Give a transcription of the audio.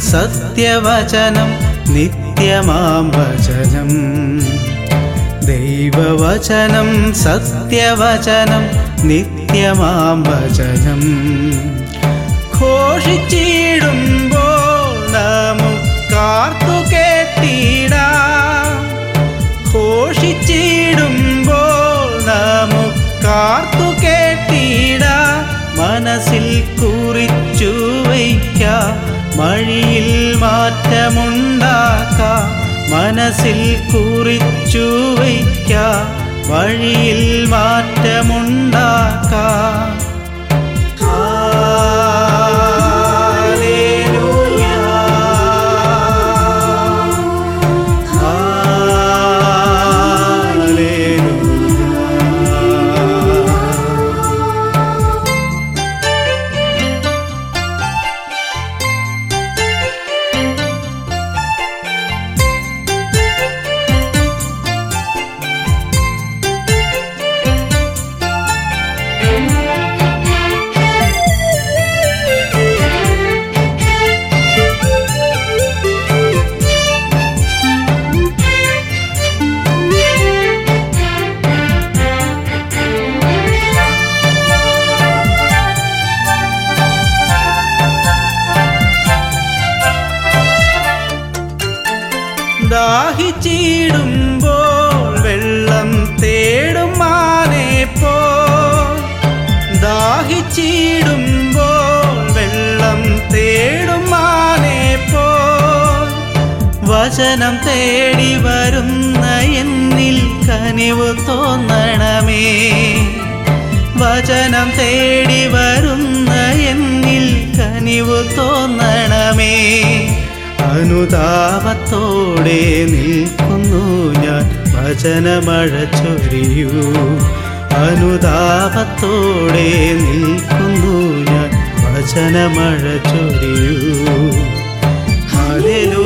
സത്യവചനം നിത്യമാം വചനം ദൈവവചനം സത്യവചനം നിത്യമാം വചനം ഘോഷിച്ചിടുമ്പോൾ നമുക്കാർത്തു കേട്ടിടാം ഘോഷിച്ചിടുമ്പോൾ നമുക്കാർത്തു കേട്ടിടാം മനസ്സിൽ കുറിച്ചു വയ്ക്കാം വഴിയിൽ മാറ്റമുണ്ടാക്കാം മനസ്സിൽ കുറിച്ചു വയ്ക്കാം വഴിയിൽ മാറ്റമുണ്ടാക്കാം Hallelujah. Hallelujah. ദാഹിച്ചിടുമ്പോൾ വെള്ളം തേടും മാനെ പോ ദാഹിച്ചിടുമ്പോൾ വെള്ളം തേടും മാനെ പോ വചനം തേടി വരുന്ന എന്നിൽ കനിവ് തോന്നണമേ വചനം തേടി വരുന്ന എന്നിൽ കനിവ് തോന്നണമേ അനുതാപത്തോടെ നിൽക്കുന്നു ഞാൻ വചനമഴ ചൊരിയൂ അനുതാപത്തോടെ നിൽക്കുന്നു ഞാൻ വചനമഴ ചൊരിയൂ ഹല്ലേലൂയ